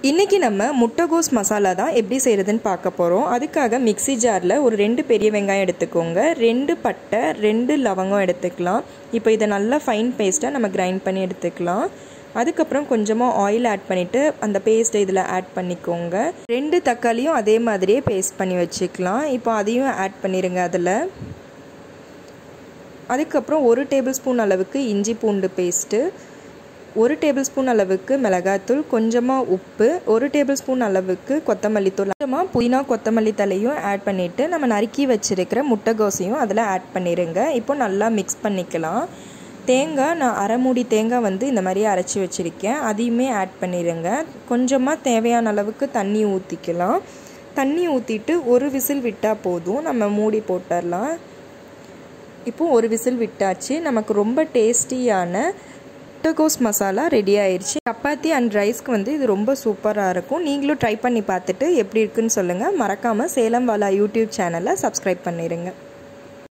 இன்றைக்கி நம்ம முட்டைகோஸ் மசாலா தான் எப்படி செய்கிறதுன்னு பார்க்க போகிறோம் அதுக்காக மிக்ஸி ஜாரில் ஒரு ரெண்டு பெரிய வெங்காயம் எடுத்துக்கோங்க ரெண்டு பட்டை ரெண்டு லவங்கம் எடுத்துக்கலாம் இப்போ இதை நல்லா ஃபைன் பேஸ்ட்டாக நம்ம கிரைண்ட் பண்ணி எடுத்துக்கலாம் அதுக்கப்புறம் கொஞ்சமாக ஆயில் ஆட் பண்ணிவிட்டு அந்த பேஸ்ட்டை இதில் ஆட் பண்ணிக்கோங்க ரெண்டு தக்காளியும் அதே மாதிரியே பேஸ்ட் பண்ணி வச்சுக்கலாம் இப்போ அதையும் ஆட் பண்ணிடுங்க அதில் அதுக்கப்புறம் ஒரு டேபிள் ஸ்பூன் அளவுக்கு இஞ்சி பூண்டு பேஸ்ட்டு ஒரு டேபிள் ஸ்பூன் அளவுக்கு மிளகாத்தூள் கொஞ்சமாக உப்பு ஒரு டேபிள் ஸ்பூன் அளவுக்கு கொத்தமல்லி தூள் கொஞ்சமாக புதினா கொத்தமல்லி தலையும் ஆட் பண்ணிவிட்டு நம்ம நறுக்கி வச்சுருக்கிற முட்டைகோசையும் அதில் ஆட் பண்ணிடுங்க இப்போ நல்லா மிக்ஸ் பண்ணிக்கலாம் தேங்காய் நான் அரை மூடி தேங்காய் வந்து இந்த மாதிரி அரைச்சி வச்சுருக்கேன் அதையுமே ஆட் பண்ணிடுங்க கொஞ்சமாக தேவையான அளவுக்கு தண்ணி ஊற்றிக்கலாம் தண்ணி ஊற்றிட்டு ஒரு விசில் விட்டால் போதும் நம்ம மூடி போட்டுடலாம் இப்போ ஒரு விசில் விட்டாச்சு நமக்கு ரொம்ப டேஸ்டியான முட்டைகோஸ் மசாலா ரெடி ஆயிடுச்சு சப்பாத்தி அண்ட் ரைஸ்க்கு வந்து இது ரொம்ப சூப்பராக இருக்கும் நீங்களும் ட்ரை பண்ணி பார்த்துட்டு எப்படி இருக்குன்னு சொல்லுங்கள் மறக்காமல் சேலம் வாலா யூடியூப் சேனலை சப்ஸ்கிரைப் பண்ணிடுங்க